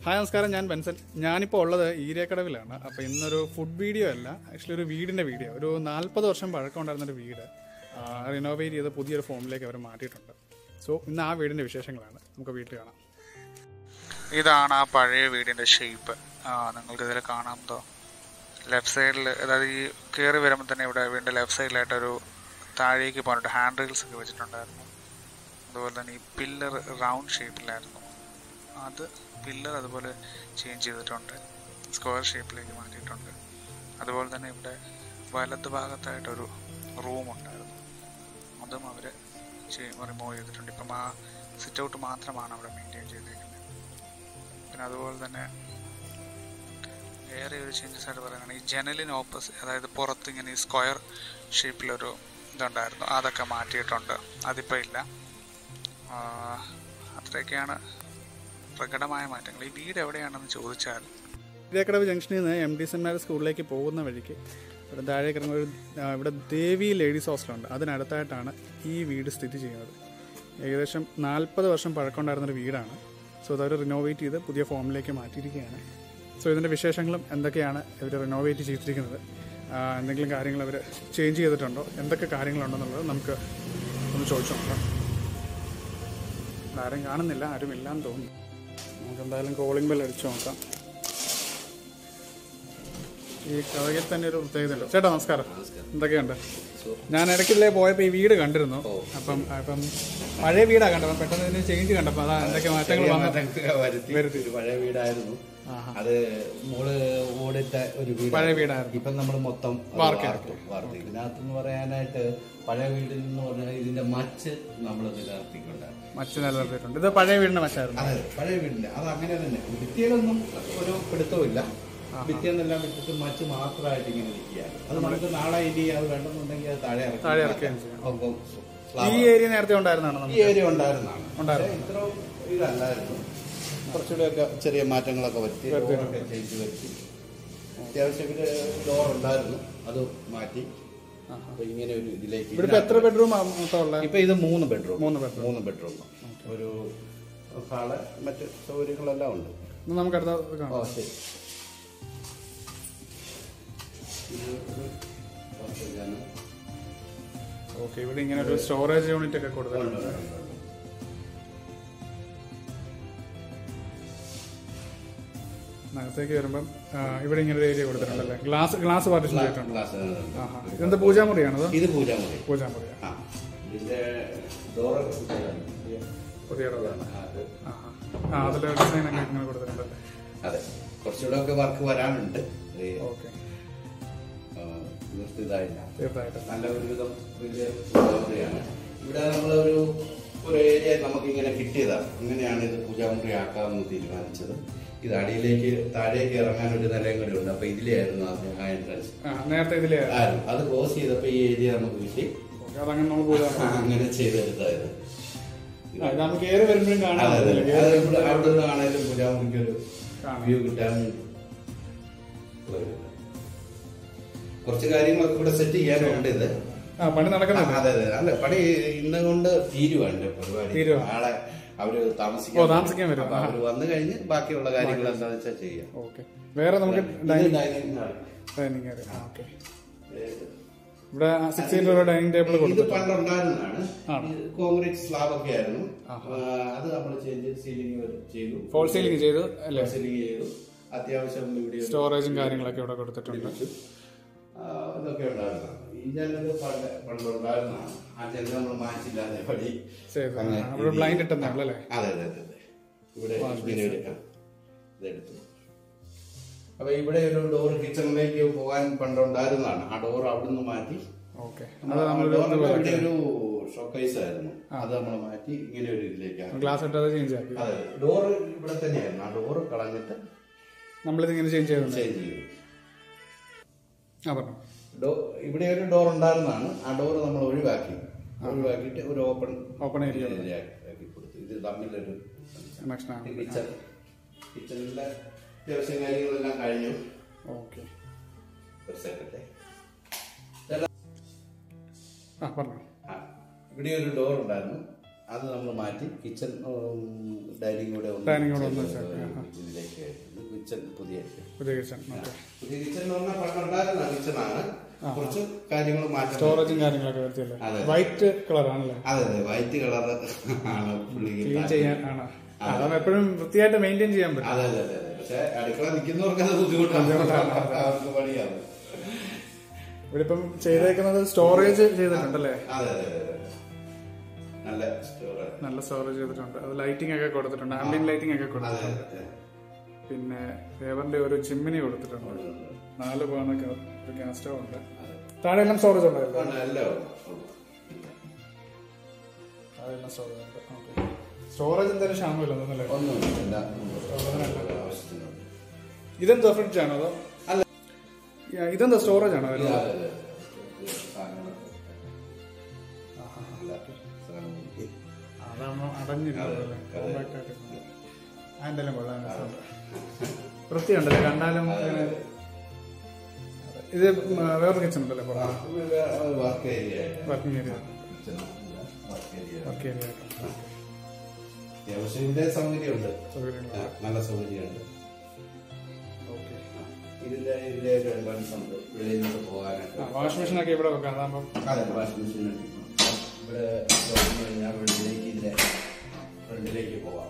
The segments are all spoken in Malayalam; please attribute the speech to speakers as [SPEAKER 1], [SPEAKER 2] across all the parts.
[SPEAKER 1] ഹായ് നമസ്കാരം ഞാൻ ബെൻസൻ ഞാനിപ്പോൾ ഉള്ളത് ഈരക്കടവിലാണ് അപ്പോൾ ഇന്നൊരു ഫുഡ് വീഡിയോ അല്ല ആക്ച്വലി ഒരു വീടിൻ്റെ വീഡിയോ ഒരു നാൽപ്പത് വർഷം പഴക്കം ഉണ്ടായിരുന്നൊരു വീട് റിനോവേറ്റ് ചെയ്ത് പുതിയൊരു ഫോമിലേക്ക് അവർ മാറ്റിയിട്ടുണ്ട് സോ ഇന്ന് ആ വീടിൻ്റെ വിശേഷങ്ങളാണ് നമുക്ക് വീട്ടിൽ കാണാം
[SPEAKER 2] ഇതാണ് ആ പഴയ വീടിന്റെ ഷേപ്പ് നിങ്ങൾക്ക് ഇതിൽ കാണാമോ ലെഫ്റ്റ് സൈഡിൽ അതായത് ഈ കയറി വരുമ്പോൾ തന്നെ ഇവിടെ വീടിന്റെ ലെഫ്റ്റ് സൈഡിലായിട്ട് ഒരു താഴേക്ക് പോകാനായിട്ട് ഹാൻഡ് റീൽസ് ഒക്കെ വെച്ചിട്ടുണ്ടായിരുന്നു അതുപോലെ തന്നെ ഈ പില്ലർ റൗണ്ട് ഷേപ്പിലായിരുന്നു അത് പില്ലർ അതുപോലെ ചേഞ്ച് ചെയ്തിട്ടുണ്ട് സ്ക്വയർ ഷേപ്പിലേക്ക് മാറ്റിയിട്ടുണ്ട് അതുപോലെ തന്നെ ഇവിടെ വലത് ഭാഗത്തായിട്ടൊരു റൂം ഉണ്ടായിരുന്നു അതും അവർ റിമൂവ് ചെയ്തിട്ടുണ്ട് ഇപ്പം ആ സിറ്റ് ഔട്ട് മാത്രമാണ് അവിടെ മെയിൻറ്റെയിൻ ചെയ്തിരിക്കുന്നത് പിന്നെ അതുപോലെ തന്നെ വേറെ ഒരു ചേഞ്ചസ് ആയിട്ട് പറയുകയാണെങ്കിൽ ഈ ജനലിന് ഓപ്പോസിറ്റ് അതായത് പുറത്ത് ഇങ്ങനെ ഈ സ്ക്വയർ ഷേപ്പിലൊരു ഇതുണ്ടായിരുന്നു അതൊക്കെ മാറ്റിയിട്ടുണ്ട് അതിപ്പോൾ ഇല്ല ആ, അത്രയൊക്കെയാണ് പ്രകടമായ മാറ്റങ്ങൾ ഈ വീട് എവിടെയാണെന്ന് ചോദിച്ചാൽ
[SPEAKER 1] ഈരക്കടവ് ജംഗ്ഷനിൽ നിന്ന് എം ഡി സെൻമാർ സ്കൂളിലേക്ക് പോകുന്ന വഴിക്ക് ഇവിടെ താഴേക്ക് ഇറങ്ങുന്ന ഒരു ആ, ഇവിടെ ദേവി ലേഡീസ് ഹോസ്റ്റലുണ്ട് അതിനടുത്തായിട്ടാണ് ഈ വീട് സ്ഥിതി ചെയ്യുന്നത് ഏകദേശം നാൽപ്പത് വർഷം പഴക്കമുണ്ടായിരുന്നൊരു വീടാണ് സോ അതവർ റിനോവേറ്റ് ചെയ്ത് പുതിയ ഫോമിലേക്ക് മാറ്റിയിരിക്കുകയാണ് സോ ഇതിൻ്റെ വിശേഷങ്ങളും എന്തൊക്കെയാണ് ഇവർ റിനോവേറ്റ് ചെയ്തിരിക്കുന്നത് ആ, എന്തെങ്കിലും കാര്യങ്ങൾ അവർ ചേഞ്ച് ചെയ്തിട്ടുണ്ടോ എന്തൊക്കെ കാര്യങ്ങളുണ്ടെന്നുള്ളത് നമുക്ക് ഒന്ന് ചോദിച്ചു നോക്കാം ഇവിടെ ആരും കാണുന്നില്ല ആരും ഇല്ലാന്ന് തോന്നുന്നു നമുക്ക് എന്തായാലും കോളിംഗ് ബെൽ അടിച്ചു നോക്കാം ഈ കഥയിൽ തന്നെ ഒരു പ്രത്യേകത ഉണ്ട് ചേട്ടാ നമസ്കാരം എന്തൊക്കെയുണ്ട് ഞാൻ ഇടയ്ക്കില്ലേ പോയപ്പോൾ ഈ വീട് കണ്ടിരുന്നു അപ്പം അപ്പം പഴയ വീടാ കണ്ടത് അപ്പം പെട്ടെന്ന് ഇതിന് ചേഞ്ച് കണ്ടപ്പോൾ അതാ എന്തൊക്കെ മാറ്റങ്ങൾ വന്നു
[SPEAKER 3] വരുത്തി ഒരു പഴയ വീടായിരുന്നു അത് മോള് ഓടിട്ട ഒരു വീട്
[SPEAKER 1] പഴയ വീടായിരുന്നു
[SPEAKER 3] ഇപ്പൊ നമ്മൾ മൊത്തം അത് വാർത്തു വാർത്തു ഇതിനകത്തെന്ന് പറയാനായിട്ട് പഴയ വീടിൽ നിന്ന് പറഞ്ഞാൽ ഇതിന്റെ മച്ച് നമ്മൾ നിലനിർത്തിക്കൊണ്ട്
[SPEAKER 1] മച്ച് നിലനിർത്തിയിട്ടുണ്ട് ഇത് പഴയ വീടിന്റെ മച്ചായിരുന്നു
[SPEAKER 3] അതെ പഴയ വീടിന്റെ അത് അങ്ങനെ തന്നെ ഭിത്തിയിലൊന്നും ഒരു പിടുത്തമില്ല ഭിത്തിയെന്നെല്ലാം വിട്ടിട്ട് മച്ച് മാത്രമായിട്ട് ഇങ്ങനെ നിൽക്കുകയാണ് അത് നമുക്ക് നാളെ ഇനി അത് വേണമെന്നുണ്ടെങ്കിൽ അത് താഴെ ഇറക്കി
[SPEAKER 1] താഴെ ഇറക്കുകയും ചെയ്യാം.
[SPEAKER 3] അപ്പം
[SPEAKER 1] ഈ ഏരിയ നേരത്തെ ഉണ്ടായിരുന്നതാണ്
[SPEAKER 3] ഈ
[SPEAKER 1] നമുക്ക്
[SPEAKER 3] ഏരിയ ഉണ്ടായിരുന്നതാണ് പക്ഷേ ഇത്ര ഇതല്ലായിരുന്നു കുറച്ചുകൂടെയൊക്കെ ചെറിയ മാറ്റങ്ങളൊക്കെ വരുത്തി ഡോറൊക്കെ ചേഞ്ച് വരുത്തി അത്യാവശ്യം ഒരു ഡോർ ഉണ്ടായിരുന്നു അത് മാറ്റി അപ്പൊ ഇങ്ങനെ ഒരു ഇതിലേക്ക്
[SPEAKER 1] ഇവിടെ ഇപ്പൊ എത്ര ബെഡ്റൂം മൊത്തം ഉള്ളത്
[SPEAKER 3] ഇപ്പൊ ഇത് മൂന്ന് ബെഡ്റൂം
[SPEAKER 1] മൂന്ന് bedroom.
[SPEAKER 3] മൂന്ന് ബെഡ്റൂം ഒരു ഹാള് മറ്റ് സൗകര്യങ്ങളെല്ലാം ഉണ്ട്
[SPEAKER 1] ഇന്ന് നമുക്ക് അടുത്ത
[SPEAKER 3] ഓ
[SPEAKER 1] കാണാം
[SPEAKER 3] ശരി ഇത് ഒരു കുറച്ച്
[SPEAKER 1] ഓക്കെ ഇവിടെ ഇങ്ങനെ ഒരു സ്റ്റോറേജ് യൂണിറ്റ് ഒക്കെ
[SPEAKER 3] ഉണ്ട്,
[SPEAKER 1] കൊടുത്തിട്ടുണ്ട്
[SPEAKER 3] ഉണ്ട്, ഉണ്ട്.
[SPEAKER 1] അകത്തേക്ക് വരുമ്പം ആ, ഇവിടെ ഇങ്ങനെ ഒരു ഏരിയ കൊടുത്തിട്ടുണ്ടല്ലേ ഗ്ലാസ് ഗ്ലാസ് പാർട്ടിഷൻ ചെയ്തിട്ടുണ്ട്
[SPEAKER 3] ഗ്ലാസ്
[SPEAKER 1] ആഹാ. ഇതെന്താ പൂജാമുറിയാണത്
[SPEAKER 3] ഇത് പൂജാമുറി
[SPEAKER 1] പൂജാമുറിയാ
[SPEAKER 3] ആ ഇതിന്റെ ഡോറ്
[SPEAKER 1] പുതിയ ഡോറാണ്
[SPEAKER 3] അത്
[SPEAKER 1] ആഹാ. ആ അതിൽ ഡിസൈൻ ഒക്കെ ഇങ്ങനെ കൊടുത്തിട്ടുണ്ടല്ലേ
[SPEAKER 3] അതെ കുറച്ചുകൂടെ ഒക്കെ വർക്ക് വരാനുണ്ട് ഇത്,
[SPEAKER 1] ഓക്കെ
[SPEAKER 3] ആ, തീർത്ത് ഇതായില്ല
[SPEAKER 1] തീർച്ചയായിട്ടും
[SPEAKER 3] നല്ല ഒരുവിധം വലിയ പൂജാമുറിയാണ് ഇവിടെ നമ്മളൊരു ഒരു ഏരിയ നമുക്ക് ഇങ്ങനെ കിട്ടിയതാണ് അങ്ങനെയാണ് ഇത് പൂജാമുറി ആക്കാമെന്ന് തീരുമാനിച്ചത് ഇത് അടിയിലേക്ക് താഴേക്ക് ഇറങ്ങാൻ ഒരു നിലയും കൂടി ഉണ്ട് അപ്പൊ ഇതിലെയായിരുന്നു ആദ്യം ആ എൻട്രൻസ്
[SPEAKER 1] ആ നേരത്തെ ഇതിലെ
[SPEAKER 3] ആയിരുന്നു അത് ക്ലോസ് ചെയ്തപ്പോ ഈ ഏരിയ നമുക്ക് കിട്ടി
[SPEAKER 1] ഓക്കെ അതങ്ങനെ നമ്മൾ പൂജാമുറി
[SPEAKER 3] അങ്ങനെ ചെയ്തെടുത്തായത്
[SPEAKER 1] ആ, ഇത് നമുക്ക് കയറി വരുമ്പോഴും കാണാം
[SPEAKER 3] അതെ, അതെ.
[SPEAKER 1] ഇതില്.
[SPEAKER 3] അത് ഇവിടെ അവിടെ നിന്ന് ആണെങ്കിലും പൂജാമുറിക്ക് ഒരു
[SPEAKER 1] കാണാം.
[SPEAKER 3] വ്യൂ കിട്ടാൻ കുറച്ച് കാര്യങ്ങളൊക്കെ ഇവിടെ സെറ്റ് ചെയ്യാനുണ്ട് ഇത്
[SPEAKER 1] ആ പണി
[SPEAKER 3] ആ,
[SPEAKER 1] നടക്കുന്നുണ്ട്
[SPEAKER 3] അതെ അതെ അല്ല പണി ഇന്ന് കൊണ്ട് തീരുവാ എന്റെ പരിപാടി
[SPEAKER 1] തീരുവാ.
[SPEAKER 3] നാളെ അവര്
[SPEAKER 1] ഓ,
[SPEAKER 3] താമസിക്കാൻ
[SPEAKER 1] താമസിക്കാൻ വരും.
[SPEAKER 3] അപ്പൊ അവര് വന്നു കഴിഞ്ഞ് ബാക്കിയുള്ള കാര്യങ്ങൾ എന്താണെന്ന് വെച്ചാൽ ചെയ്യാം
[SPEAKER 1] ഓക്കെ വേറെ നമുക്ക്
[SPEAKER 3] ഇത്
[SPEAKER 1] dining
[SPEAKER 3] dining hall.
[SPEAKER 1] Dining area ആ ഓക്കെ
[SPEAKER 3] ഏത്?
[SPEAKER 1] ഇവിടെ സിക്സ് സീറ്റർ ഡൈനിങ് ടേബിൾ
[SPEAKER 3] ഇത്
[SPEAKER 1] കൊടുത്തിട്ടുണ്ട്
[SPEAKER 3] പണ്ടുണ്ടായിരുന്നതാണ്
[SPEAKER 1] ആണോ?
[SPEAKER 3] കോൺക്രീറ്റ് സ്ലാബ് ഒക്കെ ആയിരുന്നു
[SPEAKER 1] ആഹാ.
[SPEAKER 3] ആ, അത് നമ്മൾ ചേഞ്ച് സീലിംഗ് ചെയ്തു
[SPEAKER 1] ഫോൾ സീലിംഗ് ചെയ്തു അല്ലേ
[SPEAKER 3] സീലിംഗ് ചെയ്തു അത്യാവശ്യം ഇവിടെ ഒരു
[SPEAKER 1] സ്റ്റോറേജും കാര്യങ്ങളൊക്കെ ഇവിടെ കൊടുത്തിട്ടുണ്ട്
[SPEAKER 3] വെച്ചു. ആ, ഇതൊക്കെ ഉണ്ടായിരുന്നതാണ് ഈ ജനല് പണ്ട് പണ്ടുണ്ടായിരുന്നതാണ് ആ ജനല് നമ്മൾ മാറ്റില്ലാതെ പടി
[SPEAKER 1] ചെയ്തു
[SPEAKER 3] അങ്ങനെ
[SPEAKER 1] ആ, അവിടെ ബ്ലൈൻഡ് ഇട്ടെന്നേ ഉള്ളൂ അല്ലേ
[SPEAKER 3] അതെ അതെ അതെ അതെ ഇവിടെ ഇങ്ങനെ എടുക്കാം ഇതെടുത്തു അപ്പൊ ഇവിടെ ഒരു ഡോർ കിച്ചണിലേക്ക് പോകാൻ പണ്ടുണ്ടായിരുന്നതാണ് ആ ഡോർ അവിടുന്ന് മാറ്റി
[SPEAKER 1] ഓക്കെ
[SPEAKER 3] ആ
[SPEAKER 1] അത് നമ്മൾ
[SPEAKER 3] ഡോറിന്റെ അവിടെ ഒരു ഷോക്കേസ് ആയിരുന്നു അത് നമ്മൾ മാറ്റി ഇങ്ങനെ ഒരു ഇതിലേക്ക് ആക്കി.
[SPEAKER 1] ഗ്ലാസ് ഇട്ടത് ചേഞ്ച് ആക്കി
[SPEAKER 3] അതെ ഡോർ ഇവിടെ തന്നെയായിരുന്നു ആ ഡോർ കളഞ്ഞിട്ട്
[SPEAKER 1] നമ്മളിത് ഇങ്ങനെ ചേഞ്ച് ചെയ്തിട്ടുണ്ട്
[SPEAKER 3] ചേഞ്ച് ചെയ്തു
[SPEAKER 1] ആ പറഞ്ഞു
[SPEAKER 3] ഡോ ഇവിടെ ഒരു ഡോർ ഉണ്ടായിരുന്നതാണ് ആ ഡോർ നമ്മൾ ഒഴിവാക്കി ഒഴിവാക്കിയിട്ട് ഒരു ഓപ്പൺ
[SPEAKER 1] ഓപ്പൺ ഏരിയ
[SPEAKER 3] ആക്കി കൊടുത്തു ഇത് തമ്മിലൊരു
[SPEAKER 1] കണക്ഷൻ ആണ്
[SPEAKER 3] കിച്ചൺ കിച്ചണിലെ അത്യാവശ്യം കാര്യങ്ങളെല്ലാം കഴിഞ്ഞു
[SPEAKER 1] ഓക്കെ
[SPEAKER 3] ഒരു സെക്കൻഡ്
[SPEAKER 1] ആ പറഞ്ഞു
[SPEAKER 3] ആ ഇവിടെ ഒരു ഡോർ ഉണ്ടായിരുന്നു അത് നമ്മൾ മാറ്റി കിച്ചൺ ഡൈനിങ് കൂടെ ഒന്ന്
[SPEAKER 1] Dining കൂടെ ഒന്ന്
[SPEAKER 3] ചെയ്ത്
[SPEAKER 1] set, ആഹാ.
[SPEAKER 3] ഇതിലേക്ക് ഇത് കിച്ചൺ പുതിയ
[SPEAKER 1] പുതിയ കിച്ചൺ ഓക്കെ
[SPEAKER 3] പുതിയ കിച്ചൺ എന്ന് പറഞ്ഞാൽ പണ്ടുണ്ടായിരുന്ന കിച്ചണാണ് കുറച്ച് കാര്യങ്ങൾ മാറ്റം
[SPEAKER 1] സ്റ്റോറേജും കാര്യങ്ങളൊക്കെ വരുത്തിയല്ലേ
[SPEAKER 3] അതെ.
[SPEAKER 1] വൈറ്റ് കളർ ആണല്ലേ
[SPEAKER 3] അതെ അതെ വൈറ്റ് കളർ ആണ് പുള്ളി
[SPEAKER 1] ക്ലീൻ ചെയ്യാൻ ആണ് അതാണ് എപ്പോഴും വൃത്തിയായിട്ട് മെയിൻറ്റെയിൻ ചെയ്യാൻ പറ്റും
[SPEAKER 3] അതെ അതെ അതെ അതെ. പക്ഷെ അടുക്കള നിൽക്കുന്നവർക്ക് അത് ബുദ്ധിമുട്ടാണ് അവർക്ക് പണിയാണ്
[SPEAKER 1] ഇവിടെ ഇപ്പം ചെയ്തേക്കുന്നത് സ്റ്റോറേജ് ചെയ്തിട്ടുണ്ടല്ലേ
[SPEAKER 3] അതെ അതെ അതെ അതെ. നല്ല സ്റ്റോറേജ്
[SPEAKER 1] നല്ല സ്റ്റോറേജ് ചെയ്തിട്ടുണ്ട് അത് ലൈറ്റിംഗ് ഒക്കെ കൊടുത്തിട്ടുണ്ട് ആംബിയൻ ലൈറ്റിംഗ് ഒക്കെ
[SPEAKER 3] അതെ
[SPEAKER 1] കൊടുത്തിട്ടുണ്ട്
[SPEAKER 3] അതെ
[SPEAKER 1] പിന്നെ ഫേവറിന്റെ ഒരു ചിമ്മിനി കൊടുത്തിട്ടുണ്ട് നാല് പോകാനൊക്കെ ഒരു ഗ്യാസ് സ്റ്റവ് ഉണ്ട് താഴെ എല്ലാം സ്റ്റോറേജ് ഉണ്ടായിരുന്നു
[SPEAKER 3] ഉണ്ട്, എല്ലാം ഉണ്ട്.
[SPEAKER 1] താഴെ എല്ലാം സ്റ്റോറേജ് ഉണ്ട് ഓക്കെ സ്റ്റോറേജ് എന്തായാലും ക്ഷാമമില്ല തോന്നുന്നല്ലേ
[SPEAKER 3] ഒന്നുമില്ല എല്ലാം ഉണ്ട്. ആവശ്യത്തിനുണ്ട്
[SPEAKER 1] ഇതെന്താ ഫ്രിഡ്ജ് ആണോ അതോ
[SPEAKER 3] അല്ല.
[SPEAKER 1] യാ, ഇതെന്താ സ്റ്റോറേജ് ആണോ
[SPEAKER 3] അതെ,
[SPEAKER 1] വരുന്നത്
[SPEAKER 3] അതെ, അതെ. ഇത് സാധനങ്ങളൊക്കെ. നല്ല സാധനങ്ങൾ.
[SPEAKER 1] അതാകുമ്പോ അടഞ്ഞില്ല
[SPEAKER 3] അതെ,
[SPEAKER 1] അതുപോലെ.
[SPEAKER 3] അതെ.
[SPEAKER 1] Compact ആയിട്ട്. ആ, എന്തായാലും കൊള്ളാം രസമുണ്ട്. വൃത്തിയുണ്ടല്ലേ കണ്ടാലും
[SPEAKER 3] അതെ,
[SPEAKER 1] ഇങ്ങനെ-
[SPEAKER 3] അതെ.
[SPEAKER 1] ഇത് ഉം, വേറൊരു കിച്ചൺ ഉണ്ടല്ലേ
[SPEAKER 3] ആ,
[SPEAKER 1] പുറത്ത്
[SPEAKER 3] ഇത് ഒരു വർക്ക് ഏരിയ ആയിട്ട്.
[SPEAKER 1] വർക്കിംഗ് ഏരിയ
[SPEAKER 3] കിച്ചൺ ഇല്ല, വർക്ക് ഏരിയ.
[SPEAKER 1] വർക്ക് ഏരിയ
[SPEAKER 3] അത്യാവശ്യം ഇവിടെ സൗകര്യമുണ്ട്
[SPEAKER 1] സൗകര്യങ്ങൾ
[SPEAKER 3] ആ, നല്ല സൗകര്യമുണ്ട്
[SPEAKER 1] ഓക്കെ
[SPEAKER 3] ഇതിന്റെ ഇതിന്റെ ഒരു അഡ്വാൻസ് ഉണ്ട് വെളിയിൽ നിന്ന് പോകാനൊക്കെ
[SPEAKER 1] വാഷിംഗ് മെഷീൻ ഒക്കെ ഇവിടെ വെക്കാം അതാകുമ്പോൾ
[SPEAKER 3] അതെ വാഷിംഗ് മെഷീൻ ഇവിടെ തുറന്നു കഴിഞ്ഞാൽ വെളിയിലേക്ക് ഇതിന്റെ ഫ്രണ്ടിലേക്ക് പോവാം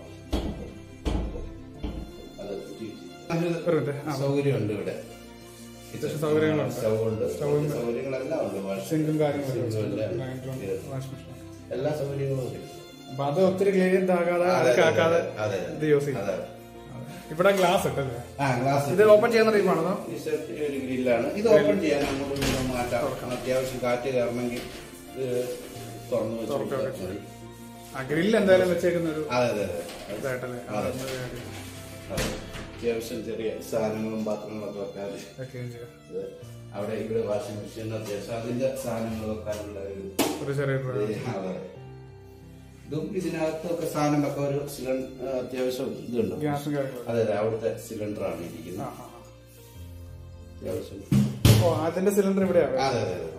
[SPEAKER 3] അത്
[SPEAKER 1] ഒരു മിനിറ്റ് ആ
[SPEAKER 3] സൗകര്യമുണ്ട് ഇവിടെ
[SPEAKER 1] അത്യാവശ്യം സൗകര്യങ്ങളുണ്ട്.
[SPEAKER 3] സ്റ്റൗ ഉണ്ട്
[SPEAKER 1] സ്റ്റൗവും
[SPEAKER 3] സൗകര്യങ്ങളെല്ലാം ഉണ്ട് വാഷിംഗ്
[SPEAKER 1] സിങ്കും കാര്യങ്ങളും
[SPEAKER 3] സിങ്കും എല്ലാം
[SPEAKER 1] ഗ്രൈൻഡറും
[SPEAKER 3] ഉണ്ട്.
[SPEAKER 1] വാഷിംഗ് മെഷീനും
[SPEAKER 3] എല്ലാ സൗകര്യങ്ങളും ഉണ്ട്
[SPEAKER 1] അപ്പൊ അത് ഒത്തിരി ക്ലിയർ ആകാതെ
[SPEAKER 3] അതെ, അതെ,
[SPEAKER 1] അഴുക്കാക്കാതെ
[SPEAKER 3] അതെ,
[SPEAKER 1] ഇത്
[SPEAKER 3] അതെ.
[SPEAKER 1] യൂസ് ചെയ്യും
[SPEAKER 3] അതെ.
[SPEAKER 1] ഇവിടെ ഗ്ലാസ് ഇട്ടല്ലേ
[SPEAKER 3] ആ ഗ്ലാസ്
[SPEAKER 1] ഇത് ഓപ്പൺ ചെയ്യുന്ന ടൈപ്പാണോ അതോ
[SPEAKER 3] ഈ സെറ്റ് ഒരു ഗ്രില്ലാണ് ഇത് ഓപ്പൺ ചെയ്യാൻ അങ്ങോട്ടും ഇങ്ങോട്ടും മാറ്റാം അത്യാവശ്യം കാറ്റ് കയറണമെങ്കിൽ ഇത് തുറന്നു വെച്ച്
[SPEAKER 1] തുറക്കാം.
[SPEAKER 3] കൊടുത്താൽ മതി.
[SPEAKER 1] ആ ഗ്രില്ല് എന്തായാലും വെച്ചേക്കുന്ന ഒരു
[SPEAKER 3] അതെ അതെ അതെ
[SPEAKER 1] ഇതായിട്ടല്ലേ ആ,
[SPEAKER 3] അതെ.
[SPEAKER 1] നല്ലൊരു കാര്യം.
[SPEAKER 3] അതെ. അത്യാവശ്യം ചെറിയ സാധനങ്ങളും പാത്രങ്ങളൊക്കെ വെക്കാതെ
[SPEAKER 1] വെക്കുകയും ചെയ്യാം
[SPEAKER 3] ഇത് അവിടെ ഇവിടെ വാഷിംഗ് മെഷീൻ അത്യാവശ്യം അതിന്റെ സാധനങ്ങൾ വെക്കാനുള്ള ഒരു
[SPEAKER 1] ഒരു ചെറിയ
[SPEAKER 3] ഇത് അതെ. ഇതും ഇതിനകത്തൊക്കെ സാധനം വെക്കാൻ ഒരു സിലിണ്ടർ അത്യാവശ്യം ഇതുണ്ട്
[SPEAKER 1] ഗ്യാസും കാര്യങ്ങളും
[SPEAKER 3] അതെ അതെ അവിടുത്തെ സിലിണ്ടറാണ്
[SPEAKER 1] ആ
[SPEAKER 3] ഇരിക്കുന്നത്
[SPEAKER 1] ആ ആ.
[SPEAKER 3] അത്യാവശ്യം
[SPEAKER 1] ഓ അതിന്റെ സിലിണ്ടർ ഇവിടെയാണ്
[SPEAKER 3] അതെ അതെ അതെ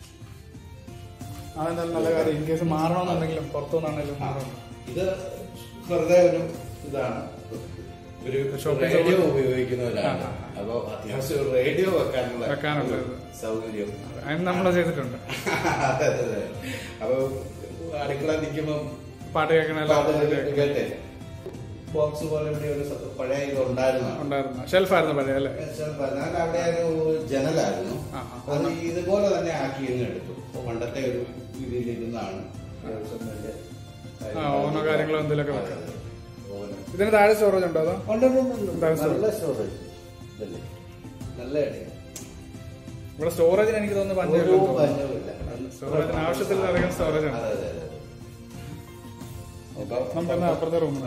[SPEAKER 1] അതെന്തായാലും നല്ല കാര്യം ഇൻ കേസ് മാറണമെന്നുണ്ടെങ്കിലും പുറത്തുനിന്നാണെങ്കിലും മാറണം
[SPEAKER 3] ഇത് വെറുതെ ഒരു ഇതാണ് ഒരു
[SPEAKER 1] ഷോപ്പിംഗ്
[SPEAKER 3] റേഡിയോ ഉപയോഗിക്കുന്നവരാണ്
[SPEAKER 1] ആ, ആ,
[SPEAKER 3] അപ്പൊ അത്യാവശ്യം ഒരു റേഡിയോ വെക്കാനുള്ള
[SPEAKER 1] വെക്കാനുള്ള
[SPEAKER 3] ഒരു സൗകര്യം
[SPEAKER 1] അതിന് നമ്മൾ ചെയ്തിട്ടുണ്ട്
[SPEAKER 3] അതെ അതെ അതെ അപ്പൊ അടുക്കള നിൽക്കുമ്പം
[SPEAKER 1] പാട്ട് കേൾക്കണ
[SPEAKER 3] കേട്ടെ ബോക്സ് പോലെ ഇവിടെ ഒരു സ- പഴയ ഇത് ഉണ്ടായിരുന്നു
[SPEAKER 1] ഉണ്ടായിരുന്നു ഷെൽഫായിരുന്നു പഴയ അല്ലേ
[SPEAKER 3] ഞാൻ അവിടെ ഒരു ജനലായിരുന്നു
[SPEAKER 1] ആ, ആ.
[SPEAKER 3] അത് ഇതുപോലെ തന്നെ ആക്കി അങ്ങ് എടുത്തു പണ്ടത്തെ ഒരു ഇതിലിരുന്നാണ് അത്യാവശ്യം വലിയ
[SPEAKER 1] ആ, ഓവനോ കാര്യങ്ങളോ എന്തെങ്കിലുമൊക്കെ
[SPEAKER 3] അതെ,
[SPEAKER 1] വെക്കാം.
[SPEAKER 3] അതെ. ഓവന്.
[SPEAKER 1] ഇതിന് താഴെ സ്റ്റോറേജ് ഉണ്ടോ അതോ
[SPEAKER 3] ഉണ്ട്, ഉണ്ട്, ഉണ്ട്, ഉണ്ട്.
[SPEAKER 1] എന്താ സ്റ്റോറേജ്?
[SPEAKER 3] നല്ല സ്റ്റോറേജ് ഇതല്ലേ നല്ല ഇടയാണ്
[SPEAKER 1] ഇവിടെ സ്റ്റോറേജിന് എനിക്ക് തോന്നുന്നു
[SPEAKER 3] ഒരു
[SPEAKER 1] പഞ്ചമില്ല
[SPEAKER 3] പഞ്ഞവുമില്ല.
[SPEAKER 1] സ്റ്റോറേജിന് ആവശ്യത്തിലധികം സ്റ്റോറേജ് ഉണ്ട്
[SPEAKER 3] അതെ, അതെ, അതെ. അപ്പൊ-
[SPEAKER 1] നമുക്ക് എന്നാ അപ്പുറത്തെ റൂമിൽ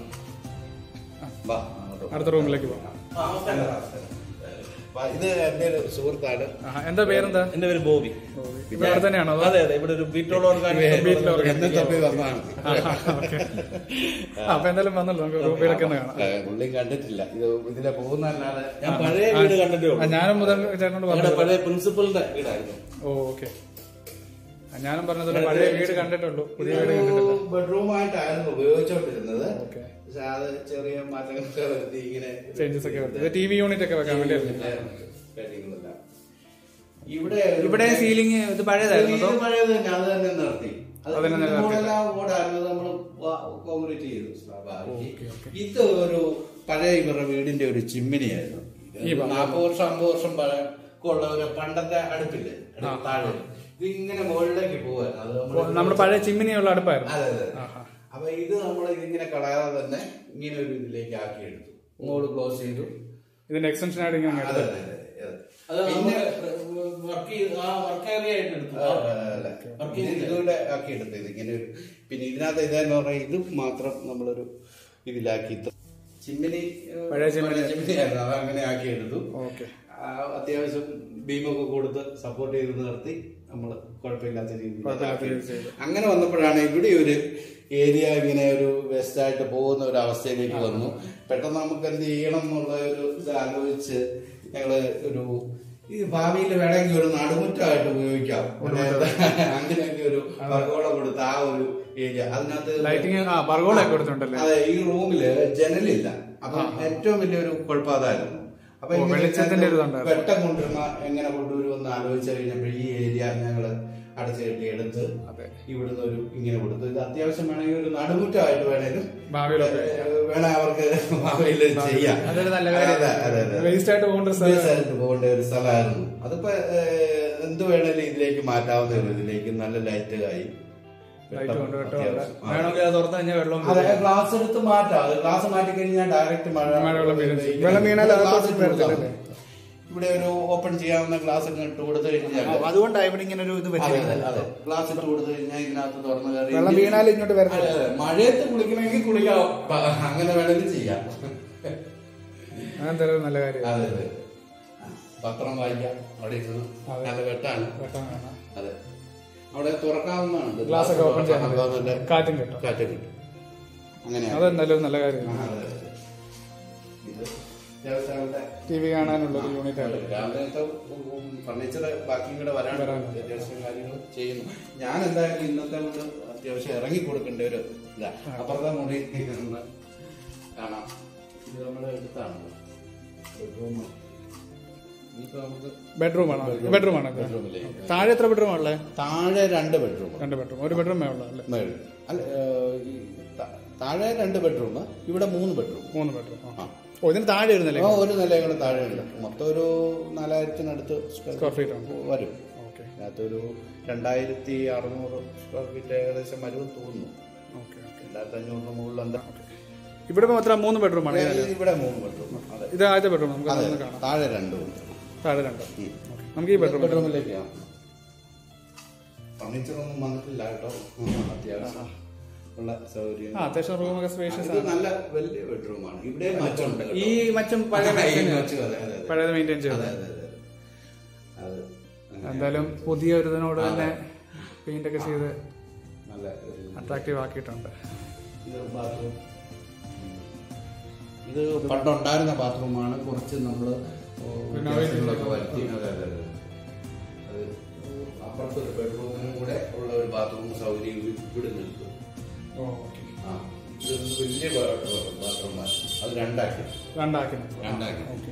[SPEAKER 3] വാ, അങ്ങോട്ട്
[SPEAKER 1] അടുത്ത റൂമിലേക്ക് പോകാം
[SPEAKER 3] ആ, നമസ്കാരം, നമസ്കാരം. വാ, ഇത് എന്റെ ഒരു സുഹൃത്താണ്
[SPEAKER 1] ആഹാ, എന്താ പേരെന്താ
[SPEAKER 4] എന്റെ പേര് ബോബി
[SPEAKER 1] ഇവിടെ അടുത്ത് തന്നെയാണോ അതോ
[SPEAKER 4] അതെ അതെ ഇവിടെ ഒരു ബീറ്റോൾ
[SPEAKER 1] വീട്ടിൽ organic.
[SPEAKER 3] എന്നെ തപ്പി വന്നതാണ്
[SPEAKER 1] ആഹാ, ഓക്കേ. അപ്പൊ എന്തായാലും വന്നല്ലോ നമുക്ക് റൂമിലൊക്കെ ഒന്ന് കാണാം
[SPEAKER 3] ഏ, പുള്ളി കണ്ടിട്ടില്ല ഇത് ഇതിലെ പോകുന്നല്ലാതെ
[SPEAKER 4] ഞാൻ പഴയ വീട് കണ്ടിട്ടേ
[SPEAKER 1] ആ,
[SPEAKER 4] ഉള്ളൂ
[SPEAKER 1] ഞാനും മുതൽ ചേട്ടനോട്
[SPEAKER 4] ഞങ്ങളുടെ
[SPEAKER 1] പറഞ്ഞു
[SPEAKER 4] പഴയ പ്രിൻസിപ്പലിന്റെ വീടായിരുന്നു
[SPEAKER 1] ഓ ഓക്കെ ഞാനും പറഞ്ഞതുപോലെ പഴയ വീട് കണ്ടിട്ടുള്ളൂ പുതിയ വീട് കണ്ടിട്ടില്ല
[SPEAKER 3] ബെഡ്റൂം ആയിട്ടായിരുന്നു ഉപയോഗിച്ചോണ്ടിരുന്നത്
[SPEAKER 1] ഓക്കെ
[SPEAKER 3] പക്ഷെ അത് ചെറിയ മാറ്റങ്ങളൊക്കെ വരുത്തി ഇങ്ങനെ
[SPEAKER 1] ചേഞ്ചസ് ഒക്കെ വരുന്നത് ടി വി യൂണിറ്റ് ഒക്കെ വെക്കാൻ വേണ്ടിയല്ലേ
[SPEAKER 3] കാര്യങ്ങളെല്ലാം ഇവിടെ ഒരു-
[SPEAKER 1] ഇവിടെ സീലിംഗ് ഇത് പഴയതായിരുന്നു
[SPEAKER 3] ഇത് പഴയത് തന്നെ അത് തന്നെ നിർത്തി അത്
[SPEAKER 1] അത് തന്നെ
[SPEAKER 3] ഇതിന്റെ
[SPEAKER 1] നിർത്തി.
[SPEAKER 3] മുകളിലെല്ലാം ഓടായിരുന്നു നമ്മൾ കോൺക്രീറ്റ് ചെയ്തു സ്ലാബ് ആക്കി
[SPEAKER 1] ഓക്കേ, ഓക്കേ.
[SPEAKER 3] ഇത് ഒരു പഴയ ഇവരുടെ വീടിന്റെ ഒരു ചിമ്മിനിയായിരുന്നു
[SPEAKER 1] ഈ ഭാഗം.
[SPEAKER 3] നാൽപ്പത് വർഷം അമ്പത് വർഷം പഴക്കമുള്ള ഒരു പണ്ടത്തെ അടുപ്പില്ലേ അടുപ്പ് താഴെ ഇത് ഇങ്ങനെ മുകളിലേക്ക് പോവായിരുന്നു അത് നമ്മള്
[SPEAKER 1] നമ്മുടെ പഴയ ചിമ്മിനിയുള്ള അടുപ്പായിരുന്നു
[SPEAKER 3] അതെ അതെ
[SPEAKER 1] ആഹാ.
[SPEAKER 3] അപ്പൊ ഇത് നമ്മൾ ഇതിങ്ങനെ കളയാതെ തന്നെ ഇങ്ങനെ ഒരു ഇതിലേക്ക് ആക്കി എടുത്തു മോള് ക്ലോസ് ചെയ്തു
[SPEAKER 1] ഇതിന്റെ എക്സ്റ്റൻഷൻ ആയിട്ട് ഇങ്ങനെ
[SPEAKER 3] അതെ
[SPEAKER 1] എടുത്തു.
[SPEAKER 3] അതെ അതെ അതെ.
[SPEAKER 4] അത്
[SPEAKER 3] പിന്നെ
[SPEAKER 4] വർക്ക് ചെയ്ത് ആ വർക്ക് ഏരിയ ആയിട്ട് എടുത്തു
[SPEAKER 3] ആ, അല്ല. ഇത് ഇതുകൂടെ ആക്കി എടുത്തു ഇതിങ്ങനെ ഒരു പിന്നെ ഇതിനകത്ത് ഇതെന്ന് പറഞ്ഞാൽ ഇത് മാത്രം നമ്മളൊരു ഇതിലാക്കി ഇത്ര- ചിമ്മിനി ഏഹ്,
[SPEAKER 1] പഴയ ചിമ്മിനി.
[SPEAKER 3] ചിമ്മിനിയായിരുന്നു അത് അങ്ങനെ ആക്കി എടുത്തു
[SPEAKER 1] ഓക്കെ
[SPEAKER 3] ആ, അത്യാവശ്യം ബീമൊക്കെ കൊടുത്ത് സപ്പോർട്ട് ചെയ്ത് നിർത്തി നമ്മൾ കുഴപ്പമില്ലാത്ത രീതിയിൽ
[SPEAKER 1] കുഴപ്പമില്ലാത്ത
[SPEAKER 3] ആക്കി.
[SPEAKER 1] രീതിയിൽ ചെയ്തു.
[SPEAKER 3] അങ്ങനെ വന്നപ്പോഴാണ് ഇവിടെ ഒരു ഏരിയ ഇങ്ങനെ ഒരു വെസ്റ്റ് ആയിട്ട് പോകുന്ന ഒരു അവസ്ഥയിലേക്ക് വന്നു പെട്ടെന്ന് നമുക്ക് എന്ത് ചെയ്യണം എന്നുള്ള ഒരു ഇത് ആലോചിച്ച് ഞങ്ങള് ഒരു ഈ ഭാവിയിൽ വേണമെങ്കിൽ ഒരു നടുമുറ്റമായിട്ട് ഉപയോഗിക്കാം അങ്ങനെയൊക്കെ ഒരു പകോളം കൊടുത്ത ആ ഒരു ഏരിയ അതിനകത്ത്
[SPEAKER 1] ലൈറ്റിങ് ആ ബർഗോളൊക്കെ കൊടുത്തിട്ടുണ്ടല്ലേ
[SPEAKER 3] അതെ ഈ റൂമില് ജനലില്ല അപ്പൊ ഏറ്റവും വലിയൊരു കുഴപ്പം അതായിരുന്നു അപ്പൊ
[SPEAKER 1] ഓ,
[SPEAKER 3] ഇങ്ങനെ
[SPEAKER 1] വെളിച്ചത്തിന്റെ ഒരു ഇതുണ്ടായിരുന്നു.
[SPEAKER 3] വെട്ടം കൊണ്ടുവരുന്ന എങ്ങനെ കൊണ്ടുവരുമെന്ന് ആലോചിച്ച് കഴിഞ്ഞപ്പോൾ ഈ ഏരിയ ഞങ്ങള് അടച്ചു കെട്ടി എടുത്ത്
[SPEAKER 1] അതെ
[SPEAKER 3] ഇവിടുന്ന് ഒരു ഇങ്ങനെ കൊടുത്തു ഇത് അത്യാവശ്യം വേണമെങ്കിൽ ഒരു നടുമുറ്റമായിട്ട് വേണേലും
[SPEAKER 1] ഭാവിയിലൊക്കെ
[SPEAKER 3] വേണേ അവർക്ക് ഭാവിയിൽ ചെയ്യാം
[SPEAKER 1] അതൊരു നല്ല
[SPEAKER 3] അതെ,
[SPEAKER 1] കാര്യം
[SPEAKER 3] അതെ, അതെ.
[SPEAKER 1] വേസ്റ്റ് ആയിട്ട് പോകേണ്ട ഒരു സ്ഥലം
[SPEAKER 3] Space ആയിട്ട് പോകേണ്ട ഒരു സ്ഥലമായിരുന്നു അതിപ്പോ ഏഹ്, എന്ത് വേണേലും ഇതിലേക്ക് മാറ്റാവുന്ന ഒരു ഇതിലേക്ക് നല്ല ലൈറ്റ് ആയി
[SPEAKER 1] ലൈറ്റ് കൊണ്ട് വെട്ടമുണ്ട്
[SPEAKER 3] അത്യാവശ്യം. ആ.
[SPEAKER 1] വേണമെങ്കിൽ അത് തുറന്നു കഴിഞ്ഞാൽ വെള്ളം
[SPEAKER 3] അതെ ഗ്ലാസ് എടുത്ത് മാറ്റാം അത് ഗ്ലാസ് മാറ്റി കഴിഞ്ഞാൽ ഡയറക്റ്റ് മഴ
[SPEAKER 1] മഴവെള്ളം വീഴും.
[SPEAKER 3] ഇങ്ങനെ
[SPEAKER 1] വെള്ളം വീണാൽ
[SPEAKER 3] glass
[SPEAKER 1] അകത്തോട്ട്
[SPEAKER 3] ഇട്ട് കൊടുത്താൽ
[SPEAKER 1] വരത്തില്ലല്ലേ?
[SPEAKER 3] മതി. ഇവിടെ ഒരു ഓപ്പൺ ചെയ്യാവുന്ന ഗ്ലാസ് ഒക്കെ ഇട്ട് കൊടുത്തു കഴിഞ്ഞാൽ
[SPEAKER 1] അതുകൊണ്ടാണ് ഇവിടെ ഇങ്ങനെ ഒരു ഇത്
[SPEAKER 3] അതെ അതെ അതെ ഗ്ലാസ് ഇട്ട് കൊടുത്തു കഴിഞ്ഞാൽ ഇതിനകത്ത് തുറന്നു കയറി
[SPEAKER 1] വെള്ളം വീണാൽ ഇങ്ങോട്ട് വരത്തില്ല.
[SPEAKER 3] അതെ, അതെ. മഴയത്ത് കുളിക്കണമെങ്കിൽ കുളിക്കാം പ- അങ്ങനെ വേണമെങ്കിൽ ചെയ്യാം
[SPEAKER 1] അതെന്തായാലും നല്ല കാര്യം
[SPEAKER 3] അതെ അതെ ആ, പത്രം വായിക്കാം അവിടെ ഇരുന്ന്
[SPEAKER 1] അതെ.
[SPEAKER 3] നല്ല വെട്ടാണ്
[SPEAKER 1] വെട്ടം കാണാം.
[SPEAKER 3] അതെ അവിടെ തുറക്കാവുന്നതാണ്
[SPEAKER 1] ഗ്ലാസ് ഒക്കെ ഓപ്പൺ ചെയ്യാൻ
[SPEAKER 3] തുറക്കാം.
[SPEAKER 1] പറ്റും.
[SPEAKER 3] നല്ല
[SPEAKER 1] കാറ്റും കിട്ടും
[SPEAKER 3] കാറ്റ് കിട്ടും അങ്ങനെയാണ്
[SPEAKER 1] അതെന്തായാലും നല്ല കാര്യം
[SPEAKER 3] ആ, അതെ, അതെ. ഇത് അത്യാവശ്യം അവിടെ
[SPEAKER 1] ടി വി കാണാനുള്ള ഒരു യൂണിറ്റ് ആണ്
[SPEAKER 3] രാവിലത്തെ ഫർണിച്ചർ ബാക്കിയും കൂടെ വരാൻ
[SPEAKER 1] വരാനുണ്ട്.
[SPEAKER 3] അത്യാവശ്യം കാര്യങ്ങൾ ചെയ്യുന്നു ഞാൻ എന്തായാലും ഇന്നത്തെ കൊണ്ട് അത്യാവശ്യം ഇറങ്ങി കൊടുക്കേണ്ട ഒരു ഇതാ അപ്പുറത്തെ മുറി ഒന്ന് കാണാം ഇത് നമ്മുടെ അടുത്താണ് ബെഡ്റൂം ഇനിയിപ്പോ നമുക്ക്
[SPEAKER 1] ബെഡ്റൂം ആണോ ബെഡ്റൂം ആണ് ഇത്.
[SPEAKER 3] ബെഡ്റൂമിലേക്ക്
[SPEAKER 1] താഴെ എത്ര ബെഡ്റൂം ഉള്ളത്
[SPEAKER 3] താഴെ രണ്ട് ബെഡ്റൂം
[SPEAKER 1] രണ്ട് ബെഡ്റൂം ഒരു ബെഡ്റൂമേ ഉള്ളൂ അല്ലേ
[SPEAKER 3] മേളിൽ അല്ല ഏഹ്, ഈ ത- താഴെ രണ്ട് ബെഡ്റൂം ഇവിടെ മൂന്ന് ബെഡ്റൂം
[SPEAKER 1] മൂന്ന് ബെഡ്റൂം
[SPEAKER 3] ആ
[SPEAKER 1] ഓ ഇതിന് താഴെ ഇരുന്നല്ലേ
[SPEAKER 3] ആ, ഒരു നിലയും കൂടെ താഴെ ഉണ്ട് മൊത്തം ഒരു നാലായിരത്തിനടുത്ത്
[SPEAKER 1] സ്ക്വയർ ഫീറ്റ് ഉണ്ട്
[SPEAKER 3] വരും
[SPEAKER 1] ഓക്കെ
[SPEAKER 3] അതിനകത്തൊരു രണ്ടായിരത്തി അറുന്നൂറ് സ്ക്വയർ ഫീറ്റ് ഏകദേശം വരും തോന്നുന്നു
[SPEAKER 1] ഓക്കെ ഓക്കെ
[SPEAKER 3] രണ്ടായിരത്തി അഞ്ഞൂറിന് മുകളിൽ എന്താ
[SPEAKER 1] ഇവിടെ മാത്രം മൂന്ന് ബെഡ്റൂം ആണ് ഇതിനകത്ത്.
[SPEAKER 3] ഇവിടെ മൂന്ന് ബെഡ്റൂം അതെ
[SPEAKER 1] ഇത് ആദ്യത്തെ ബെഡ്റൂം നമുക്ക്
[SPEAKER 3] അതെ
[SPEAKER 1] അതൊന്ന് കാണാം
[SPEAKER 3] താഴെ രണ്ടും ഉണ്ട്
[SPEAKER 1] താഴെ രണ്ട് ഓക്കേ. നമുക്ക് ഈ ബെഡ്റൂം
[SPEAKER 3] ബെഡ്റൂമിലേക്ക് ഫർണിച്ചർ ഒന്നും വന്നിട്ടില്ല കേട്ടോ അത്യാവശ്യം ഉള്ള സൗകര്യം
[SPEAKER 1] ആ അത്യാവശ്യം റൂമൊക്കെ സ്പേഷ്യസ്
[SPEAKER 3] ഇത്
[SPEAKER 1] ആണ്
[SPEAKER 3] നല്ല വലിയ ബെഡ്റൂമാണ് ഇവിടെ മച്ചുണ്ട് കേട്ടോ.
[SPEAKER 1] ഈ മച്ചും പഴയ
[SPEAKER 3] ആ, ഈ
[SPEAKER 1] മച്ചും
[SPEAKER 3] മച്ചും, അതെ, അതെ, അതെ.
[SPEAKER 1] പഴയത് മെയിൻറ്റെയിൻ
[SPEAKER 3] അതെ,
[SPEAKER 1] ചെയ്തത്
[SPEAKER 3] അതെ, അതെ. അത് അങ്ങനെ
[SPEAKER 1] എന്തായാലും പുതിയ ഒരു ഇതിനോട് തന്നെ പെയിന്റ് ഒക്കെ ചെയ്ത്
[SPEAKER 3] നല്ല ഒരു
[SPEAKER 1] അട്രാക്റ്റീവ് ആക്കിയിട്ടുണ്ട്
[SPEAKER 3] ഇത് ബാത്റൂം ഇത് പണ്ടുണ്ടായിരുന്ന ബാത്റൂമാണ് കുറച്ച് നമ്മൾ വ്യത്യാസങ്ങളൊക്കെ വരുത്തി അതെ അതെ അതെ അത് അപ്പുറത്ത് ഒരു ബെഡ്റൂമിനും കൂടെ ഉള്ള ഒരു ബാത്റൂം സൗകര്യം ഇവിടെ നിൽക്കും ആ ഇത് വലിയ ബാത്റൂമാണ് അത് രണ്ടാക്കി
[SPEAKER 1] രണ്ടാക്കി
[SPEAKER 3] രണ്ടാക്കി
[SPEAKER 1] ഓക്കെ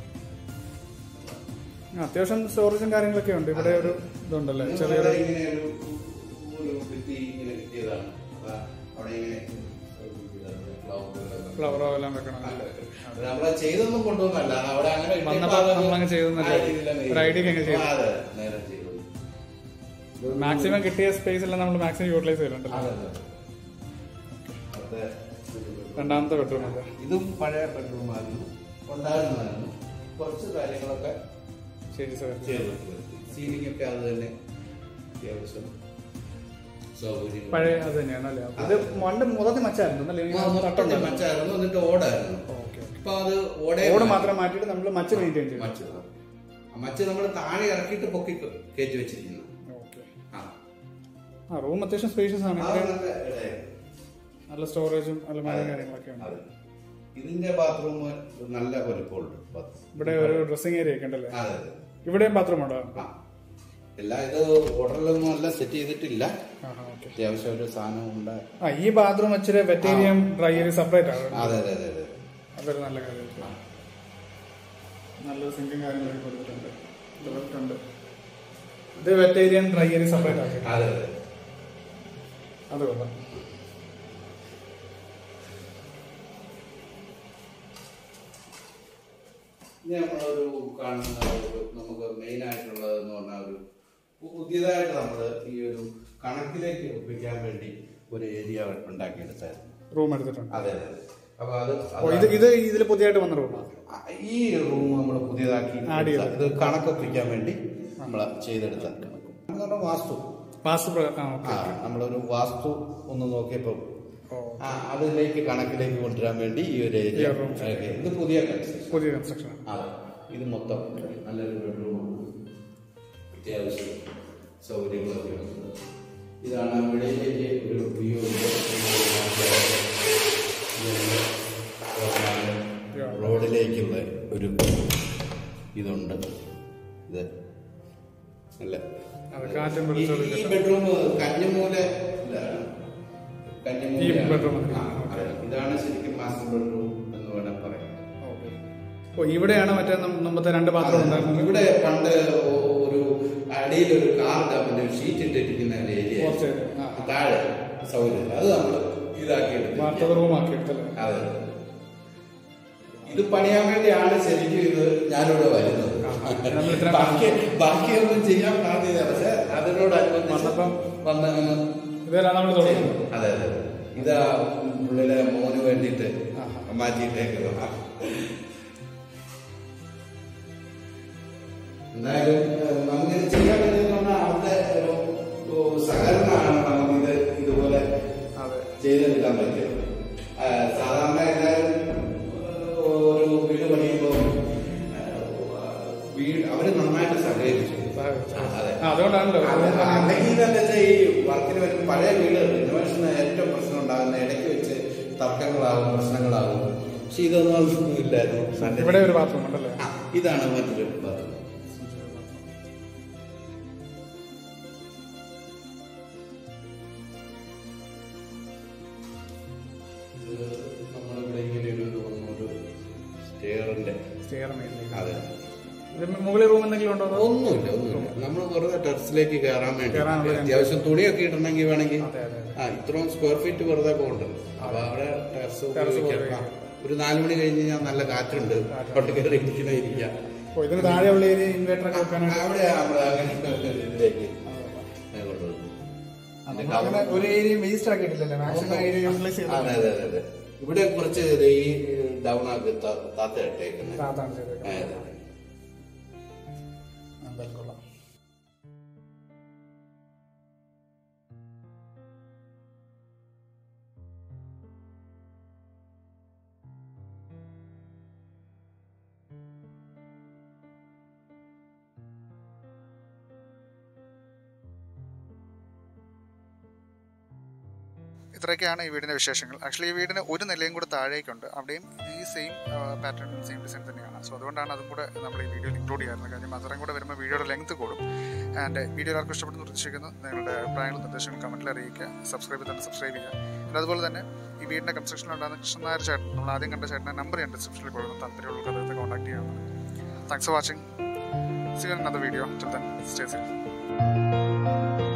[SPEAKER 1] അത്യാവശ്യം സ്റ്റോറേജും കാര്യങ്ങളൊക്കെ ഉണ്ട് ഇവിടെ ഒരു ഇതുണ്ടല്ലേ
[SPEAKER 3] ഇത്
[SPEAKER 1] ചെറിയൊരു
[SPEAKER 3] വളരെ ഇങ്ങനെ ഒരു ഒരു ഭിത്തി ഇങ്ങനെ കിട്ടിയതാണ് അതാ അവിടെ ഇങ്ങനെ ഫ്ലവറുകളൊക്കെ
[SPEAKER 1] ഫ്ലവറോ എല്ലാം വെക്കണം
[SPEAKER 3] അത് നമ്മളെ ചെയ്തൊന്നും കൊണ്ടുവന്നല്ല അത് അവിടെ അങ്ങനെ ഇട്ടേക്കും
[SPEAKER 1] വന്നപ്പോ
[SPEAKER 3] അതങ്ങ്
[SPEAKER 1] നമ്മളങ്ങ് ചെയ്തെന്നല്ലേ?
[SPEAKER 3] ആ രീതിയിലങ്ങ്
[SPEAKER 1] ഒരു idea ക്ക് അങ്ങ് ചെയ്തു.
[SPEAKER 3] ആ, അതെ നേരെ ചെയ്തു
[SPEAKER 1] മാക്സിമം കിട്ടിയ സ്പേസ് എല്ലാം നമ്മൾ മാക്സിമം യൂട്ടിലൈസ് ചെയ്തിട്ടുണ്ടല്ലോ
[SPEAKER 3] അതെ അതെ അവിടുത്തെ ഒരു bedroom.
[SPEAKER 1] രണ്ടാമത്തെ ബെഡ്റൂം അല്ലേ
[SPEAKER 3] ഇതും പഴയ ബെഡ്റൂമായിരുന്നു ഉണ്ടായിരുന്നതായിരുന്നു കുറച്ച് കാര്യങ്ങളൊക്കെ
[SPEAKER 1] ശരി സാർ
[SPEAKER 3] ചെയ്തു സീലിംഗ് ഒക്കെ അത് തന്നെ അത്യാവശ്യം സൗകര്യം
[SPEAKER 1] പഴയ അത് തന്നെയാണ് അല്ലേ ഇത് മണ്ട് മൊത്തത്തിൽ മച്ചായിരുന്നു അല്ലേ
[SPEAKER 3] മൊത്തത്തിൽ മച്ചായിരുന്നു എന്നിട്ട് ഓടായിരുന്നു
[SPEAKER 1] ഓക്കെ
[SPEAKER 3] ഇപ്പൊ അത് ഓടേ
[SPEAKER 1] ഓട് മാത്രം മാറ്റിയിട്ട് നമ്മൾ മച്ച് മെയിൻറ്റെയിൻ ചെയ്യും
[SPEAKER 3] മച്ച് ആ മച്ച് നമ്മൾ താഴെ ഇറക്കിയിട്ട് പൊക്കി കയറ്റി വെച്ചിരിക്കുന്നു
[SPEAKER 1] ഓക്കെ
[SPEAKER 3] ആ
[SPEAKER 1] ആ റൂം അത്യാവശ്യം സ്പേഷ്യസ് ആണ്
[SPEAKER 3] ആ,
[SPEAKER 1] ഇവിടെ
[SPEAKER 3] നല്ല ഇടയായിരുന്നു.
[SPEAKER 1] നല്ല സ്റ്റോറേജും അലമാരയും കാര്യങ്ങളൊക്കെ ഉണ്ട്
[SPEAKER 3] അതെ. ഇതിന്റെ ബാത്റൂം നല്ല വലുപ്പമുണ്ട് bathroom.
[SPEAKER 1] ഇവിടെ ഒരു ഡ്രസ്സിംഗ് ഏരിയ ഒക്കെ ഉണ്ടല്ലേ
[SPEAKER 3] അതെ അതെ
[SPEAKER 1] ഇവിടെയും ബാത്റൂം ഉണ്ടോ
[SPEAKER 3] ആ എല്ലാം ഇത് ഓർഡറിലൊന്നും അല്ല സെറ്റ് ചെയ്തിട്ടില്ല
[SPEAKER 1] ആ ഓക്കെ
[SPEAKER 3] അത്യാവശ്യം ഒരു സാധനം ഉണ്ട്
[SPEAKER 1] ആ ഈ ബാത്റൂം ഇച്ചിരി വെറ്റേരിയം ഡ്രൈ ഏരിയ സെപ്പറേറ്റ് ആണ്
[SPEAKER 3] അതെ അതെ അതെ അതെ
[SPEAKER 1] അതൊരു നല്ല കാര്യമായിട്ട് നല്ലൊരു സിങ്കും കാര്യങ്ങളൊക്കെ കൊടുത്തിട്ടുണ്ട് ടോയ്ലറ്റ് ഉണ്ട് ഇത് വെറ്റേരിയൻ ഡ്രൈ ഏരിയ സെപ്പറേറ്റ് ആക്കി
[SPEAKER 3] അതെ അതെ
[SPEAKER 1] അത് കൊള്ളാം
[SPEAKER 3] ഇനി നമ്മളൊരു കാണുന്ന ഒരു നമുക്ക് മെയിൻ ആയിട്ടുള്ളതെന്ന് പറഞ്ഞാൽ ഒരു പുതിയതായിട്ട് നമ്മൾ ഈ ഒരു കണക്കിലേക്ക് ഒപ്പിക്കാൻ വേണ്ടി ഒരു ഏരിയ ഉണ്ടാക്കിയെടുത്തായിരുന്നു
[SPEAKER 1] റൂം എടുത്തിട്ടുണ്ട്
[SPEAKER 3] അതെ അതെ അതെ അപ്പൊ അത്
[SPEAKER 1] ഓ ഇത് ഇത് ഇതിൽ പുതിയതായിട്ട് വന്ന റൂമാണ്
[SPEAKER 3] ആ, ഈ റൂം നമ്മൾ പുതിയതാക്കി
[SPEAKER 1] Add ചെയ്തത്.
[SPEAKER 3] ഇത് കണക്കൊപ്പിക്കാൻ വേണ്ടി നമ്മൾ ചെയ്തെടുത്ത എന്ന് പറഞ്ഞാൽ വാസ്തു
[SPEAKER 1] വാസ്തു ആ ഓക്കെ
[SPEAKER 3] ആ നമ്മളൊരു വാസ്തു ഒന്ന് നോക്കിയപ്പോൾ
[SPEAKER 1] ഓ
[SPEAKER 3] ആ അതിലേക്ക് കണക്കിലേക്ക് കൊണ്ടുവരാൻ വേണ്ടി ഈ ഒരു ഏരിയ
[SPEAKER 1] ഈ room.
[SPEAKER 3] ഓക്കേ. ഇത് പുതിയ കൺസ്ട്രക്ഷൻ
[SPEAKER 1] പുതിയ കൺസ്ട്രക്ഷൻ
[SPEAKER 3] അതെ ഇത് മൊത്തം നല്ലൊരു ബെഡ്റൂം അത്യാവശ്യം സൗകര്യങ്ങളൊക്കെ ഉണ്ട് ഇതാണ് വെളിയിലേക്ക് ഒരു വ്യൂ റോഡിലേക്കുള്ള ഒരു ഇതുണ്ട് ഇത് അല്ല
[SPEAKER 1] അത് കാറ്റും
[SPEAKER 3] ഈ-
[SPEAKER 1] വെളിച്ചവും
[SPEAKER 3] ഈ ബെഡ്റൂം കഞ്ഞിമൂല ഇതാണ് കഞ്ഞിമൂല
[SPEAKER 1] ഈ bedroom.
[SPEAKER 3] ആ, അതെ. ഇതാണ് ശരിക്കും മാസ്റ്റർ ബെഡ്റൂം എന്ന് വേണം പറയാം
[SPEAKER 1] ഓ ഇവിടെയാണ് മറ്റേ നം- മുമ്പത്തെ രണ്ട് പാത്രം ഉണ്ടായിരുന്നത്
[SPEAKER 3] ഇവിടെ പണ്ട് ഒ- ഒരു അടിയിൽ ഒരു കാർ ഡാമിന്റെ ഷീറ്റ് ഇട്ടിരിക്കുന്ന ഒരു ഏരിയ
[SPEAKER 1] കുറച്ച് ആ.
[SPEAKER 3] താഴെ സൗകര്യം അത് നമ്മൾ ഇതാക്കി എടുത്തു
[SPEAKER 1] വാർത്തക റൂമാക്കി എടുത്തല്ലേ
[SPEAKER 3] അതെ ഇത് പണിയാൻ വേണ്ടിയാണ് ശരിക്കും ഇത് ഞാനിവിടെ വരുന്നത്
[SPEAKER 1] നമ്മൾ ഇത്രയും
[SPEAKER 3] ബാക്കി ബാക്കിയൊന്നും ചെയ്യാൻ സാധ്യത പക്ഷെ അതിനോടനുബന്ധിച്ച്
[SPEAKER 1] വന്നപ്പം
[SPEAKER 3] വന്ന് അങ്ങ്
[SPEAKER 1] ഇതെല്ലാം നമ്മൾ തുടങ്ങുന്നത്
[SPEAKER 3] അതെ അതെ ഇതാ പുള്ളിയുടെ മോന് വേണ്ടിയിട്ട്
[SPEAKER 1] ആഹാ.
[SPEAKER 3] മാറ്റിയിട്ടേക്കുന്നത് എന്തായാലും ഏഹ്, നമുക്കിത് ചെയ്യാൻ പറ്റുന്ന പറഞ്ഞാൽ അവിടുത്തെ ഒരു ഒരു സഹകരണമാണ് നമുക്കിത് ഇതുപോലെ
[SPEAKER 1] അതെ
[SPEAKER 3] ചെയ്തെടുക്കാൻ പറ്റിയത് ആ, സാധാരണ എല്ലാവരും ഏഹ്, ഒരു വീട് പണിയുമ്പോൾ വീട് അവര് നന്നായിട്ട് സഹകരിച്ചു ആ, അതെ
[SPEAKER 1] ആ, അതുകൊണ്ടാണല്ലോ
[SPEAKER 3] അതെ, അല്ലെങ്കിൽ ഇതെന്താ വെച്ചാൽ ഈ വർക്കിന് വരുന്ന പഴയ വീട് റിനോവേഷന് ഏറ്റവും പ്രശ്നം ഉണ്ടാകുന്ന ഇടയ്ക്ക് വെച്ച് തർക്കങ്ങളാകും പ്രശ്നങ്ങളാകും പക്ഷെ ഇതൊന്നും അതൊന്നും ഇല്ലായിരുന്നു
[SPEAKER 1] ഇവിടെ ഒരു ബാത്റൂം ഉണ്ടല്ലേ
[SPEAKER 3] ആ, ഇതാണ് മറ്റൊരു ബാത്റൂം ഇത് നമ്മളിവിടെ ഇങ്ങനെ ഒരു ഇത് വന്ന ഒരു സ്റ്റെയറിന്റെ
[SPEAKER 1] സ്റ്റെയർ മേലിലേക്ക്
[SPEAKER 3] അതെ
[SPEAKER 1] ഇത് മുകളിൽ റൂം എന്തെങ്കിലും ഉണ്ടോ അതോ?
[SPEAKER 3] ഒന്നുമില്ല ഒന്നുമില്ല നമ്മൾ വെറുതെ ടെറസിലേക്ക് കയറാൻ വേണ്ടി
[SPEAKER 1] കയറാനുള്ള ഒരു
[SPEAKER 3] അത്യാവശ്യം തുണിയൊക്കെ ഇടണമെങ്കിൽ വേണമെങ്കിൽ
[SPEAKER 1] അതെ, അതെ, അതെ.
[SPEAKER 3] ആ ഇത്രയും സ്ക്വയർ ഫീറ്റ് വെറുതെ പോകണ്ടല്ലോ അപ്പൊ അവിടെ ടെറസ്
[SPEAKER 1] ടെറസ്
[SPEAKER 3] ഉപയോഗിക്കാം ആ, ഒരു നാലു മണി കഴിഞ്ഞ് കഴിഞ്ഞാൽ നല്ല കാറ്റുണ്ട് അവിടെ കയറി ഇരിക്കുന്ന ഇരിക്കാം
[SPEAKER 1] ഓ ഇതിന് താഴെയുള്ള ഏരിയ ഇൻവേർട്ടർ ഒക്കെ വെക്കാനായിട്ട്
[SPEAKER 3] അവിടെ നമ്മൾ അങ്ങനെ ഇതിലേക്ക് കൊണ്ടുവന്നു
[SPEAKER 1] അങ്ങനെ ഒരു ഏരിയ വേസ്റ്റ് ആക്കിയിട്ടില്ലല്ലേ മാക്സിമം ഏരിയ യൂട്ടിലൈസ്
[SPEAKER 3] അതെ
[SPEAKER 1] ചെയ്ത്
[SPEAKER 3] അതെ അതെ അതെ ഇവിടെ കുറച്ച് ഇത് ഈ ഡൗൺ ആക്കി ത- താത്ത ഇട്ടേക്കുന്നത്
[SPEAKER 1] സാധാരണ ചെയ്തേക്കാം
[SPEAKER 3] അതെ, അതെ.
[SPEAKER 1] എന്തായാലും കൊള്ളാം
[SPEAKER 2] ഇത്രയൊക്കെയാണ് ഈ വീടിൻ്റെ വിശേഷങ്ങൾ ആക്ച്വലി ഈ വീടിന് ഒരു നിലയും കൂടെ താഴേക്കുണ്ട് അവിടെയും ഈ സെയിം പാറ്റേൺ സെയിം ഡിസൈൻ തന്നെയാണ് സോ അതുകൊണ്ടാണ് അതും കൂടെ നമ്മൾ ഈ വീഡിയോയിൽ ഇൻക്ലൂഡ് ചെയ്യാറുള്ളത് കാര്യം അത്രയും കൂടെ വരുമ്പോൾ വീഡിയോയുടെ ലെങ്ത് കൂടും ആൻഡ് വീഡിയോ എല്ലാവർക്കും ഇഷ്ടപ്പെടുന്നു പ്രതീക്ഷിക്കുന്നു നിങ്ങളുടെ അഭിപ്രായങ്ങളും നിർദ്ദേശങ്ങളും കമൻറ്റിൽ അറിയിക്കുക സബ്സ്ക്രൈബ് ചെയ്തിട്ട് സബ്സ്ക്രൈബ് ചെയ്യുക പിന്നെ അതുപോലെ തന്നെ ഈ വീടിൻ്റെ കൺസ്ട്രക്ഷൻ ഉണ്ടാകുന്ന കൃഷ്ണനായർ ചേട്ടൻ നമ്മൾ ആദ്യം കണ്ട ചേട്ടൻ്റെ നമ്പർ ഞാൻ ഡിസ്ക്രിപ്ഷനിൽ കൊടുക്കുന്നു താല്പര്യമുള്ളവർക്ക് അദ്ദേഹത്തെ കോൺടാക്ട് ചെയ്യാവുന്നതാണ് thanks for watching see another video till then stay safe